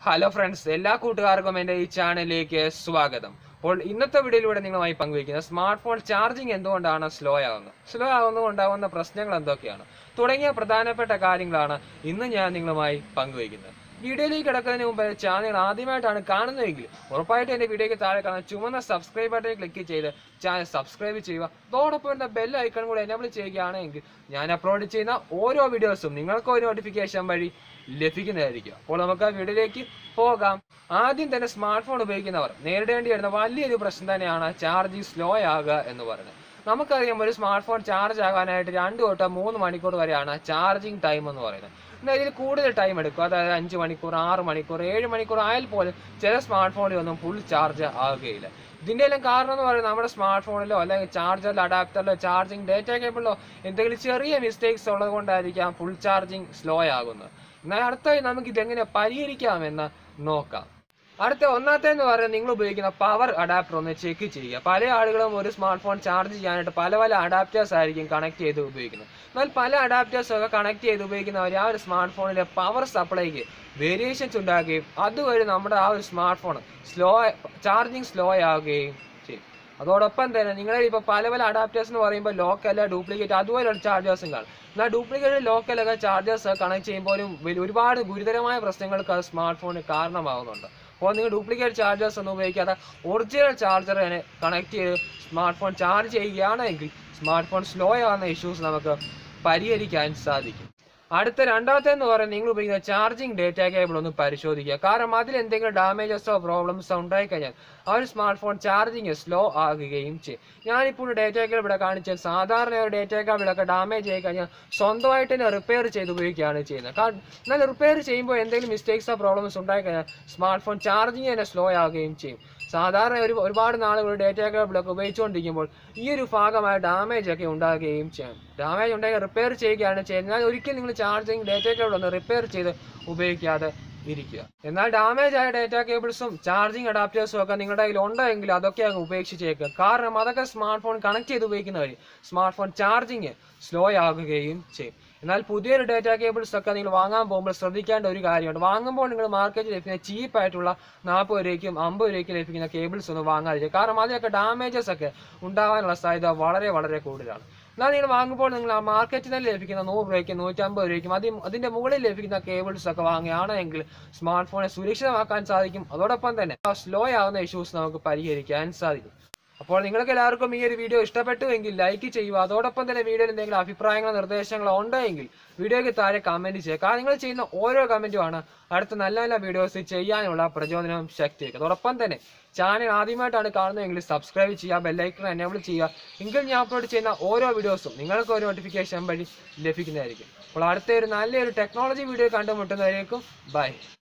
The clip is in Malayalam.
ഹലോ ഫ്രണ്ട്സ് എല്ലാ കൂട്ടുകാർക്കും എൻ്റെ ഈ ചാനലിലേക്ക് സ്വാഗതം അപ്പോൾ ഇന്നത്തെ വീഡിയോയിലൂടെ നിങ്ങളുമായി പങ്കുവയ്ക്കുന്നത് സ്മാർട്ട് ഫോൺ ചാർജിങ് എന്തുകൊണ്ടാണ് സ്ലോ ആവുന്നത് സ്ലോ ആവുന്നതുകൊണ്ടാവുന്ന പ്രശ്നങ്ങൾ എന്തൊക്കെയാണ് തുടങ്ങിയ പ്രധാനപ്പെട്ട കാര്യങ്ങളാണ് ഇന്ന് ഞാൻ നിങ്ങളുമായി പങ്കുവയ്ക്കുന്നത് വീഡിയോയിലേക്ക് കിടക്കുന്നതിന് മുമ്പ് ചാനൽ ആദ്യമായിട്ടാണ് കാണുന്നതെങ്കിൽ ഉറപ്പായിട്ടും എൻ്റെ വീഡിയോയ്ക്ക് താഴെ കാണുന്ന ചുമന്ന സബ്സ്ക്രൈബ് ബട്ടൺ ക്ലിക്ക് ചെയ്ത് ചാനൽ സബ്സ്ക്രൈബ് ചെയ്യുക അതോടൊപ്പം വരുന്ന ബെൽ ഐക്കൺ കൂടെ എനേബിൾ ചെയ്യുകയാണെങ്കിൽ ഞാൻ അപ്ലോഡ് ചെയ്യുന്ന ഓരോ വീഡിയോസും നിങ്ങൾക്ക് ഒരു നോട്ടിഫിക്കേഷൻ വഴി ലഭിക്കുന്നതായിരിക്കും അപ്പോൾ നമുക്ക് ആ വീഡിയോയിലേക്ക് പോകാം ആദ്യം തന്നെ സ്മാർട്ട് ഫോൺ ഉപയോഗിക്കുന്നവർ നേരിടേണ്ടി വരുന്ന വലിയൊരു പ്രശ്നം തന്നെയാണ് ചാർജിങ് സ്ലോ ആകുക എന്ന് പറയുന്നത് നമുക്കറിയാം ഒരു സ്മാർട്ട് ഫോൺ ചാർജ് ആകാനായിട്ട് രണ്ട് തൊട്ട് മൂന്ന് മണിക്കൂർ വരെയാണ് ചാർജിങ് ടൈം എന്ന് പറയുന്നത് എന്നാൽ ഇതിൽ കൂടുതൽ ടൈം എടുക്കും അതായത് അഞ്ച് മണിക്കൂർ ആറ് മണിക്കൂർ ഏഴ് മണിക്കൂർ ആയാൽ പോലും ചില സ്മാർട്ട് ഫോണിലൊന്നും ഫുൾ ചാർജ് ആവുകയില്ല ഇതിൻ്റെ എല്ലാം കാരണം എന്ന് പറയുന്നത് നമ്മുടെ സ്മാർട്ട് ഫോണിലോ അല്ലെങ്കിൽ ചാർജറിലോ അഡാപ്റ്ററിലോ ചാർജിങ് ഡേറ്റ കേബിളിലോ എന്തെങ്കിലും ചെറിയ മിസ്റ്റേക്സ് ഉള്ളത് കൊണ്ടായിരിക്കാം ഫുൾ ചാർജിങ് സ്ലോ ആകുന്നത് എന്നാൽ അടുത്തായി നമുക്ക് ഇതെങ്ങനെ പരിഹരിക്കാമെന്ന് നോക്കാം അടുത്ത ഒന്നാമത്തെ എന്ന് പറയുന്നത് നിങ്ങൾ ഉപയോഗിക്കുന്ന പവർ അഡാപ്റ്റർ ഒന്ന് ചെക്ക് ചെയ്യുക പല ആളുകളും ഒരു സ്മാർട്ട് ഫോൺ ചാർജ് ചെയ്യാനായിട്ട് പല പല അഡാപ്റ്റേഴ്സ് ആയിരിക്കും കണക്ട് ചെയ്ത് ഉപയോഗിക്കുന്നത് എന്നാൽ പല അഡാപ്റ്റേഴ്സ് ഒക്കെ കണക്ട് ചെയ്ത് ഉപയോഗിക്കുന്നവർ ആ ഒരു സ്മാർട്ട് ഫോണിലെ പവർ സപ്ലൈക്ക് വേരിയേഷൻസ് ഉണ്ടാക്കുകയും അതുവഴി നമ്മുടെ ആ ഒരു smart phone slow charging slow ആവുകയും ചെയ്യും അതോടൊപ്പം തന്നെ നിങ്ങളിൽ ഇപ്പോൾ പല പല അഡാപ്റ്റേഴ്സ് എന്ന് പറയുമ്പോൾ ലോക്കൽ ഡ്യൂപ്ലിക്കേറ്റ് അതുപോലെയുള്ള ചാർജേഴ്സും കാണും എന്നാൽ ഡ്യൂപ്ലിക്കേറ്റ് ലോക്കലൊക്കെ ചാർജേഴ്സ് കണക്ട് ചെയ്യുമ്പോഴും വലിയ ഒരുപാട് ഗുരുതരമായ പ്രശ്നങ്ങൾക്ക് അത് സ്മാർട്ട് ഫോണിന് കാരണമാകുന്നുണ്ട് അപ്പോൾ നിങ്ങൾ ഡ്യൂപ്ലിക്കേറ്റ് ചാർജേഴ്സ് ഒന്നും ഉപയോഗിക്കാതെ ഒറിജിനൽ ചാർജർ തന്നെ കണക്ട് ചെയ്ത് സ്മാർട്ട് ഫോൺ ചാർജ് ചെയ്യുകയാണെങ്കിൽ സ്മാർട്ട് ഫോൺ സ്ലോ ആവുന്ന ഇഷ്യൂസ് നമുക്ക് പരിഹരിക്കാൻ സാധിക്കും അടുത്ത രണ്ടാമത്തെ എന്ന് പറയുന്നത് നിങ്ങൾ ഉപയോഗിക്കുന്ന ചാർജിങ് ഡേറ്റ കേബിൾ ഒന്ന് പരിശോധിക്കുക കാരണം അതിൽ എന്തെങ്കിലും ഡാമേജസോ പ്രോബ്ലംസോ ഉണ്ടായിക്കഴിഞ്ഞാൽ ആ ഒരു സ്മാർട്ട് ഫോൺ ചാർജിങ് സ്ലോ ആകുകയും ചെയ്യും ഞാനിപ്പോൾ ഒരു ഡേറ്റ കേബിൾ ഇവിടെ കാണിച്ചാൽ സാധാരണ ഒരു ഡേറ്റ കേബിളൊക്കെ ഡാമേജ് ആയി കഴിഞ്ഞാൽ സ്വന്തമായിട്ട് തന്നെ റിപ്പയർ ചെയ്ത് ഉപയോഗിക്കുകയാണ് ചെയ്യുന്നത് കാരണം എന്നാൽ റിപ്പയർ ചെയ്യുമ്പോൾ എന്തെങ്കിലും മിസ്റ്റേക്സോ പ്രോബ്ലംസ് ഉണ്ടായിക്കഴിഞ്ഞാൽ സ്മാർട്ട് ഫോൺ ചാർജിങ് തന്നെ സ്ലോ ആകുകയും ചെയ്യും സാധാരണ ഒരു ഒരുപാട് നാളുകൾ ഡേറ്റ കേബിളൊക്കെ ഉപയോഗിച്ചുകൊണ്ടിരിക്കുമ്പോൾ ഈ ഒരു ഭാഗമായ ഡാമേജ് ഒക്കെ ഉണ്ടാകുകയും ചെയ്യും ഡാമേജ് ഉണ്ടായി റിപ്പയർ ചെയ്യുകയാണ് ചെയ്യുന്നത് എന്നാൽ ഒരിക്കലും നിങ്ങൾ ചാർജിങ് ഡേറ്റ കേബിൾ ഒന്ന് റിപ്പയർ ചെയ്ത് ഉപയോഗിക്കാതെ ഇരിക്കുക എന്നാൽ ഡാമേജ് ആയ ഡേറ്റ കേബിൾസും ചാർജിങ് അഡാപ്റ്റേഴ്സും ഒക്കെ നിങ്ങളുടെ കയ്യിൽ ഉണ്ടെങ്കിൽ അതൊക്കെ അങ്ങ് ഉപേക്ഷിച്ചേക്കുക കാരണം അതൊക്കെ സ്മാർട്ട് ഫോൺ കണക്ട് ചെയ്ത് ഉപയോഗിക്കുന്ന വഴി സ്മാർട്ട് ഫോൺ ചാർജിങ് സ്ലോ ആകുകയും ചെയ്യും എന്നാൽ പുതിയൊരു ഡേറ്റ കേബിൾസ് ഒക്കെ നിങ്ങൾ വാങ്ങാൻ പോകുമ്പോൾ ശ്രദ്ധിക്കേണ്ട ഒരു കാര്യമുണ്ട് വാങ്ങുമ്പോൾ നിങ്ങൾ മാർക്കറ്റിൽ ലഭിക്കുന്ന ചീപ്പ് ആയിട്ടുള്ള നാൽപ്പത് രൂപയ്ക്കും അമ്പത് രൂപയ്ക്കും ലഭിക്കുന്ന കേബിൾസ് ഒന്നും വാങ്ങാതിരിക്കുക കാരണം അതിലൊക്കെ ഡാമേജസ് ഒക്കെ ഉണ്ടാകാനുള്ള സാധ്യത വളരെ വളരെ കൂടുതലാണ് എന്നാൽ നിങ്ങൾ വാങ്ങുമ്പോൾ നിങ്ങൾ ആ മാർക്കറ്റിൽ തന്നെ ലഭിക്കുന്ന നൂറ് രൂപയ്ക്കും നൂറ്റമ്പത് രൂപയ്ക്കും അതി അതിന്റെ മുകളിൽ ലഭിക്കുന്ന കേബിൾസ് ഒക്കെ വാങ്ങുകയാണെങ്കിൽ സ്മാർട്ട് ഫോണെ സുരക്ഷിതമാക്കാൻ സാധിക്കും അതോടൊപ്പം തന്നെ ആ സ്ലോ ആവുന്ന ഇഷ്യൂസ് നമുക്ക് പരിഹരിക്കാൻ സാധിക്കും അപ്പോൾ നിങ്ങൾക്ക് എല്ലാവർക്കും ഈ ഒരു വീഡിയോ ഇഷ്ടപ്പെട്ടു എങ്കിൽ ലൈക്ക് ചെയ്യുക അതോടൊപ്പം തന്നെ വീഡിയോയിൽ എന്തെങ്കിലും അഭിപ്രായങ്ങളോ നിർദ്ദേശങ്ങളോ ഉണ്ടെങ്കിൽ വീഡിയോയ്ക്ക് താഴെ കമന്റ് ചെയ്യുക കാരണം നിങ്ങൾ ചെയ്യുന്ന ഓരോ കമന്റുമാണ് അടുത്ത നല്ല നല്ല വീഡിയോസ് ചെയ്യാനുള്ള പ്രചോദനവും ശക്തിയൊക്കെ അതോടൊപ്പം തന്നെ ചാനൽ ആദ്യമായിട്ടാണ് കാണുന്നതെങ്കിൽ സബ്സ്ക്രൈബ് ചെയ്യുക ബെല്ലൈക്കൺ എനേബിൾ ചെയ്യുക എങ്കിൽ ഞാൻ അപ്ലോഡ് ചെയ്യുന്ന ഓരോ വീഡിയോസും നിങ്ങൾക്ക് ഒരു നോട്ടിഫിക്കേഷൻ വഴി ലഭിക്കുന്നതായിരിക്കും അപ്പോൾ അടുത്ത ഒരു നല്ലൊരു ടെക്നോളജി വീഡിയോ കണ്ടുമുട്ടുന്നതായിരിക്കും ബൈ